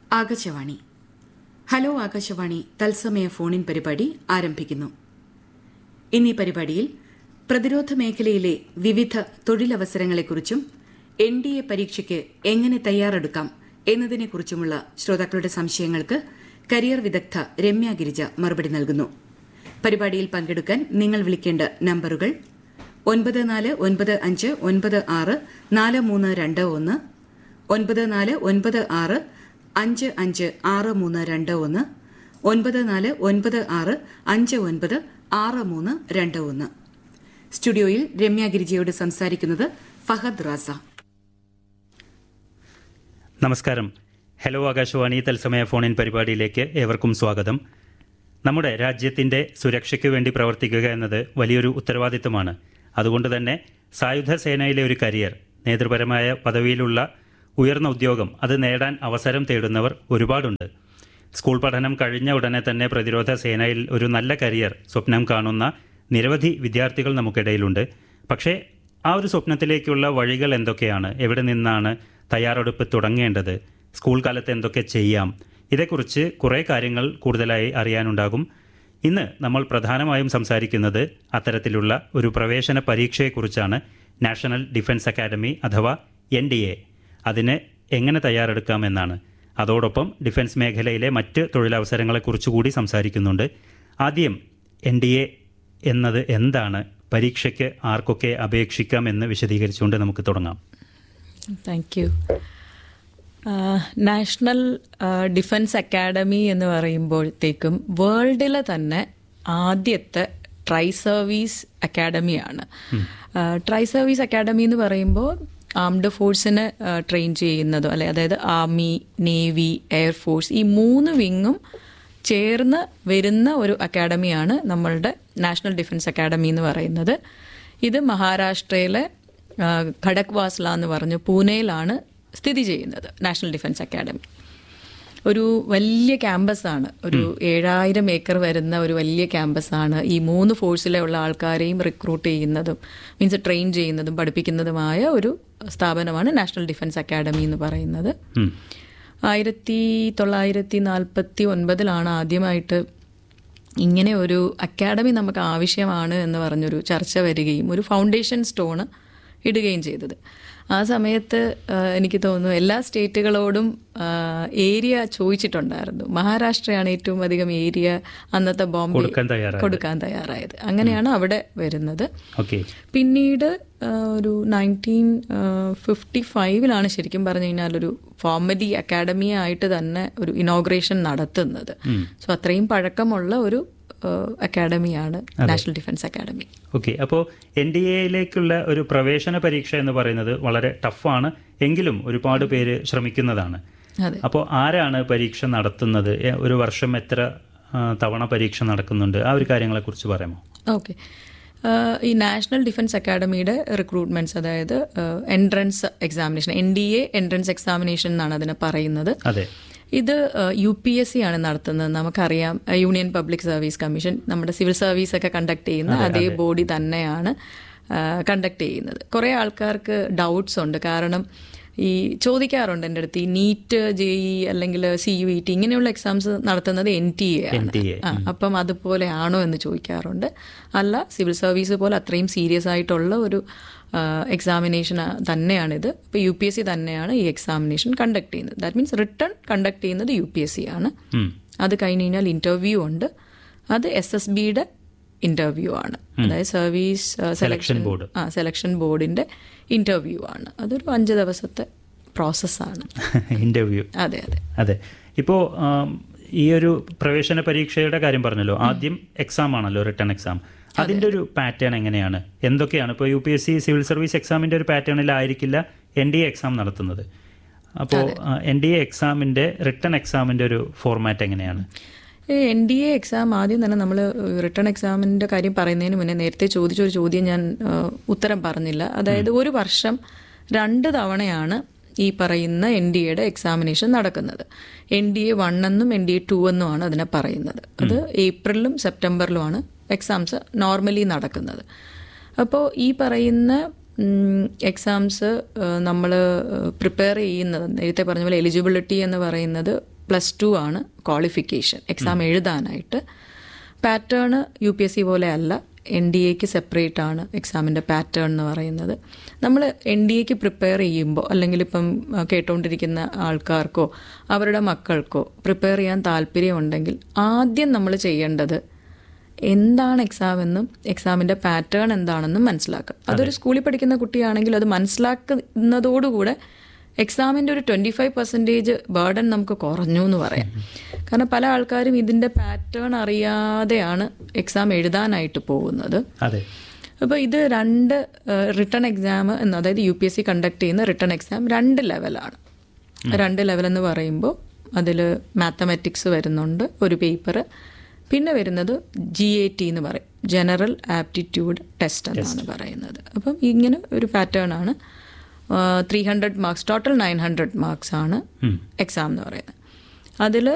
Akashvani hello Akashvani തത്സമയ ഫോണിൻ പരിപാടി ആരംഭിക്കുന്നു ഇന്നീ പരിപാടിയിൽ പ്രതിരോധ മേഖലയിലെ വിവിധ തൊഴിലവസരങ്ങളെക്കുറിച്ചും എൻ ഡി എ പരീക്ഷയ്ക്ക് എങ്ങനെ തയ്യാറെടുക്കാം എന്നതിനെക്കുറിച്ചുമുള്ള ശ്രോതാക്കളുടെ സംശയങ്ങൾക്ക് കരിയർ വിദഗ്ധ രമ്യ ഗിരിജ മറുപടി നൽകുന്നു പരിപാടിയിൽ പങ്കെടുക്കാൻ നിങ്ങൾ വിളിക്കേണ്ട നമ്പറുകൾ ഒൻപത് നാല് ഒൻപത് അഞ്ച് ഒൻപത് ആറ് നാല് മൂന്ന് രണ്ട് ഒന്ന് ഒൻപത് നാല് ഒൻപത് ആറ് അഞ്ച് അഞ്ച് ആറ് മൂന്ന് രണ്ട് ഒന്ന് ഒൻപത് നാല് ഒൻപത് ആറ് അഞ്ച് ഒൻപത് ആറ് മൂന്ന് രണ്ട് ഒന്ന് സ്റ്റുഡിയോയിൽ രമ്യ ഗിരിജയോട് സംസാരിക്കുന്നത് ഫഹദ് റാസ നമസ്കാരം ഹലോ ആകാശവാണി തത്സമയ ഫോണിൻ പരിപാടിയിലേക്ക് ഏവർക്കും സ്വാഗതം നമ്മുടെ രാജ്യത്തിൻ്റെ സുരക്ഷയ്ക്ക് വേണ്ടി പ്രവർത്തിക്കുക എന്നത് വലിയൊരു ഉത്തരവാദിത്തമാണ് അതുകൊണ്ട് തന്നെ സായുധ സേനയിലെ ഒരു കരിയർ നേതൃപരമായ പദവിയിലുള്ള ഉയർന്ന ഉദ്യോഗം അത് നേടാൻ അവസരം തേടുന്നവർ ഒരുപാടുണ്ട് സ്കൂൾ പഠനം കഴിഞ്ഞ ഉടനെ തന്നെ പ്രതിരോധ സേനയിൽ ഒരു നല്ല കരിയർ സ്വപ്നം കാണുന്ന നിരവധി വിദ്യാർത്ഥികൾ നമുക്കിടയിലുണ്ട് പക്ഷേ ആ ഒരു സ്വപ്നത്തിലേക്കുള്ള വഴികൾ എന്തൊക്കെയാണ് എവിടെ നിന്നാണ് തയ്യാറെടുപ്പ് തുടങ്ങേണ്ടത് സ്കൂൾ കാലത്ത് എന്തൊക്കെ ചെയ്യാം ഇതേക്കുറിച്ച് കുറേ കാര്യങ്ങൾ കൂടുതലായി അറിയാനുണ്ടാകും ഇന്ന് നമ്മൾ പ്രധാനമായും സംസാരിക്കുന്നത് അത്തരത്തിലുള്ള ഒരു പ്രവേശന പരീക്ഷയെക്കുറിച്ചാണ് നാഷണൽ ഡിഫൻസ് അക്കാദമി അഥവാ എൻ ഡി എ അതിന് എങ്ങനെ തയ്യാറെടുക്കാമെന്നാണ് അതോടൊപ്പം ഡിഫൻസ് മേഖലയിലെ മറ്റ് തൊഴിലവസരങ്ങളെക്കുറിച്ച് കൂടി സംസാരിക്കുന്നുണ്ട് ആദ്യം എൻ ഡി എ എന്നത് എന്താണ് പരീക്ഷയ്ക്ക് ആർക്കൊക്കെ അപേക്ഷിക്കാം എന്ന് വിശദീകരിച്ചുകൊണ്ട് നമുക്ക് തുടങ്ങാം thank you national defence academy എന്ന് പറയുമ്പോഴത്തേക്കും വേൾഡിലെ തന്നെ ആദ്യത്തെ ട്രൈ സർവീസ് അക്കാഡമിയാണ് ട്രൈ സർവീസ് അക്കാഡമി എന്ന് പറയുമ്പോൾ ആംഡ് ഫോഴ്സിനെ ട്രെയിൻ ചെയ്യുന്നതോ അല്ലെ അതായത് ആർമി നേവി എയർഫോഴ്സ് ഈ മൂന്ന് വിങ്ങും ചേർന്ന് വരുന്ന ഒരു അക്കാഡമിയാണ് നമ്മളുടെ നാഷണൽ ഡിഫൻസ് അക്കാഡമി എന്ന് പറയുന്നത് ഇത് മഹാരാഷ്ട്രയിലെ ഖടക്വാസ്ല എന്ന് പറഞ്ഞു പൂനെയിലാണ് സ്ഥിതി ചെയ്യുന്നത് നാഷണൽ ഡിഫൻസ് അക്കാഡമി ഒരു വലിയ ക്യാമ്പസാണ് ഒരു ഏഴായിരം ഏക്കർ വരുന്ന ഒരു വലിയ ക്യാമ്പസാണ് ഈ മൂന്ന് ഫോഴ്സിലെ ഉള്ള ആൾക്കാരെയും റിക്രൂട്ട് ചെയ്യുന്നതും മീൻസ് ട്രെയിൻ ചെയ്യുന്നതും പഠിപ്പിക്കുന്നതുമായ ഒരു സ്ഥാപനമാണ് നാഷണൽ ഡിഫൻസ് അക്കാഡമി എന്ന് പറയുന്നത് ആയിരത്തി തൊള്ളായിരത്തി നാൽപ്പത്തി ഒൻപതിലാണ് ആദ്യമായിട്ട് ഇങ്ങനെ ഒരു അക്കാഡമി നമുക്ക് ആവശ്യമാണ് എന്ന് പറഞ്ഞൊരു ചർച്ച വരികയും ഒരു ഫൗണ്ടേഷൻ സ്റ്റോണ് ഇടുകയും ചെയ്തത് ആ സമയത്ത് എനിക്ക് തോന്നുന്നു എല്ലാ സ്റ്റേറ്റുകളോടും ഏരിയ ചോദിച്ചിട്ടുണ്ടായിരുന്നു മഹാരാഷ്ട്രയാണ് ഏറ്റവും അധികം ഏരിയ അന്നത്തെ ബോംബെ കൊടുക്കാൻ തയ്യാറായത് അങ്ങനെയാണ് അവിടെ വരുന്നത് പിന്നീട് ഒരു നയൻറ്റീൻ ഫിഫ്റ്റി ഫൈവിലാണ് ശരിക്കും പറഞ്ഞു കഴിഞ്ഞാൽ ഒരു ഫോർമലി അക്കാഡമി ആയിട്ട് തന്നെ ഒരു ഇനോഗ്രേഷൻ നടത്തുന്നത് സോ അത്രയും പഴക്കമുള്ള ഒരു അക്കാഡമിയാണ് നാഷണൽ ഡിഫൻസ് അക്കാഡമി ഓക്കെ അപ്പോൾ എൻ ഡി എയിലേക്കുള്ള ഒരു പ്രവേശന പരീക്ഷ എന്ന് പറയുന്നത് വളരെ ടഫാണ് എങ്കിലും ഒരുപാട് പേര് ശ്രമിക്കുന്നതാണ് അപ്പോൾ ആരാണ് പരീക്ഷ നടത്തുന്നത് ഒരു വർഷം എത്ര തവണ പരീക്ഷ നടക്കുന്നുണ്ട് ആ ഒരു കാര്യങ്ങളെക്കുറിച്ച് പറയാമോ ഓക്കെ ഈ നാഷണൽ ഡിഫൻസ് അക്കാഡമിയുടെ റിക്രൂട്ട്മെന്റ്സ് അതായത് entrance examination N D A entrance examination എന്നാണ് അതിനെ പറയുന്നത് അതെ ഇത് യു പി എസ് സി ആണ് നടത്തുന്നത് നമുക്കറിയാം യൂണിയൻ പബ്ലിക് സർവീസ് കമ്മീഷൻ നമ്മുടെ സിവിൽ സർവീസ് ഒക്കെ കണ്ടക്ട് ചെയ്യുന്ന അതേ ബോഡി തന്നെയാണ് കണ്ടക്ട് ചെയ്യുന്നത് കുറേ ആൾക്കാർക്ക് ഡൗട്ട്സ് ഉണ്ട് കാരണം ഈ ചോദിക്കാറുണ്ട് എൻ്റെ അടുത്ത് ഈ നീറ്റ് ജെ ഇ അല്ലെങ്കിൽ സി യു ഇ ടി ഇങ്ങനെയുള്ള എക്സാംസ് നടത്തുന്നത് എൻ ടി എ ആണ് അപ്പം അതുപോലെ ആണോ എന്ന് ചോദിക്കാറുണ്ട് അല്ല സിവിൽ സർവീസ് പോലെ അത്രയും സീരിയസ് ആയിട്ടുള്ള ഒരു എക്സാമിനേഷൻ തന്നെയാണിത് ഇപ്പോൾ യു പി എസ് സി തന്നെയാണ് ഈ എക്സാമിനേഷൻ കണ്ടക്ട് ചെയ്യുന്നത് ദാറ്റ് മീൻസ് റിട്ടേൺ കണ്ടക്ട് ചെയ്യുന്നത് യു പി എസ് സി ആണ് അത് കഴിഞ്ഞ് കഴിഞ്ഞാൽ ഇന്റർവ്യൂ ഉണ്ട് അത് എസ് എസ് ബിയുടെ ഇന്റർവ്യൂ ആണ് അതായത് സർവീസ് സെലക്ഷൻ ബോർഡ് ആ സെലക്ഷൻ ബോർഡിന്റെ ഇന്റർവ്യൂ ആണ് അതൊരു അഞ്ച് ദിവസത്തെ പ്രോസസ്സാണ് ഇന്റർവ്യൂ അതെ അതെ അതെ ഇപ്പോൾ ഈ ഒരു പ്രവേശന പരീക്ഷയുടെ കാര്യം പറഞ്ഞല്ലോ ആദ്യം എക്സാം ആണല്ലോ റിട്ടേൺ എക്സാം അതിന്റെ ഒരു പാറ്റേൺ എങ്ങനെയാണ് എന്തൊക്കെയാണ് ഇപ്പോൾ U P S C civil service എക്സാമിന്റെ ഒരു പാറ്റേണിലായിരിക്കില്ല എൻ ഡി എ എക്സാം നടത്തുന്നത് അപ്പോൾ എൻ ഡി എ എക്സാമിന്റെ റിട്ടേൺ എക്സാമിന്റെ ഒരു ഫോർമാറ്റ് എങ്ങനെയാണ് എൻ ഡി എ എക്സാം ആദ്യം തന്നെ നമ്മൾ റിട്ടേൺ എക്സാമിൻ്റെ കാര്യം പറയുന്നതിന് മുന്നേ നേരത്തെ ചോദിച്ച ഒരു ചോദ്യം ഞാൻ ഉത്തരം പറഞ്ഞില്ല അതായത് ഒരു വർഷം രണ്ട് തവണയാണ് ഈ പറയുന്ന എൻ ഡി എയുടെ എക്സാമിനേഷൻ നടക്കുന്നത് എൻ ഡി എ വൺ എന്നും എൻ ഡി എ ടു എന്നുമാണ് അതിനെ പറയുന്നത് അത് ഏപ്രിലും സെപ്റ്റംബറിലുമാണ് എക്സാംസ് നോർമലി നടക്കുന്നത് അപ്പോൾ ഈ പറയുന്ന എക്സാംസ് നമ്മൾ പ്രിപ്പയർ ചെയ്യുന്നത് നേരത്തെ പറഞ്ഞ പോലെ എലിജിബിലിറ്റി എന്ന് പറയുന്നത് പ്ലസ് ടു ആണ് ക്വാളിഫിക്കേഷൻ എക്സാം എഴുതാനായിട്ട് pattern U P S C പോലെ അല്ല എൻ ഡി എക്ക് സെപ്പറേറ്റ് ആണ് എക്സാമിൻ്റെ പാറ്റേൺ എന്ന് പറയുന്നത് നമ്മൾ എൻ ഡി എക്ക് പ്രിപ്പയർ ചെയ്യുമ്പോൾ അല്ലെങ്കിൽ ഇപ്പം ആ, കേട്ടുകൊണ്ടിരിക്കുന്ന ആൾക്കാർക്കോ അവരുടെ മക്കൾക്കോ പ്രിപ്പയർ ചെയ്യാൻ താല്പര്യമുണ്ടെങ്കിൽ ആദ്യം നമ്മൾ ചെയ്യേണ്ടത് എന്താണ് എക്സാം എന്നും എക്സാമിൻ്റെ പാറ്റേൺ എന്താണെന്നും മനസ്സിലാക്കുക അതൊരു സ്കൂളിൽ പഠിക്കുന്ന കുട്ടിയാണെങ്കിൽ അത് മനസ്സിലാക്കുന്നതോടുകൂടെ എക്സാമിൻ്റെ ഒരു ട്വൻറ്റി ഫൈവ് പെർസെൻറ്റേജ് ബേർഡൻ നമുക്ക് കുറഞ്ഞു എന്ന് പറയാം കാരണം പല ആൾക്കാരും ഇതിൻ്റെ പാറ്റേൺ അറിയാതെയാണ് എക്സാം എഴുതാനായിട്ട് പോകുന്നത് അതെ അപ്പോൾ ഇത് രണ്ട് റിട്ടേൺ എക്സാം എന്ന് അതായത് U P S C conduct ചെയ്യുന്ന റിട്ടേൺ എക്സാം രണ്ട് ലെവലാണ് രണ്ട് ലെവൽ എന്ന് പറയുമ്പോൾ അതിൽ മാത്തമാറ്റിക്സ് വരുന്നുണ്ട് ഒരു പേപ്പർ പിന്നെ വരുന്നത് ജി എ ടി എന്ന് പറയും ജനറൽ ആപ്റ്റിറ്റ്യൂഡ് ടെസ്റ്റ് എന്നാണ് പറയുന്നത് അപ്പം ഇങ്ങനെ ഒരു പാറ്റേൺ ആണ് three hundred marks total nine hundred marks ആണ് എക്സാം എന്ന് പറയുന്നത് അതിൽ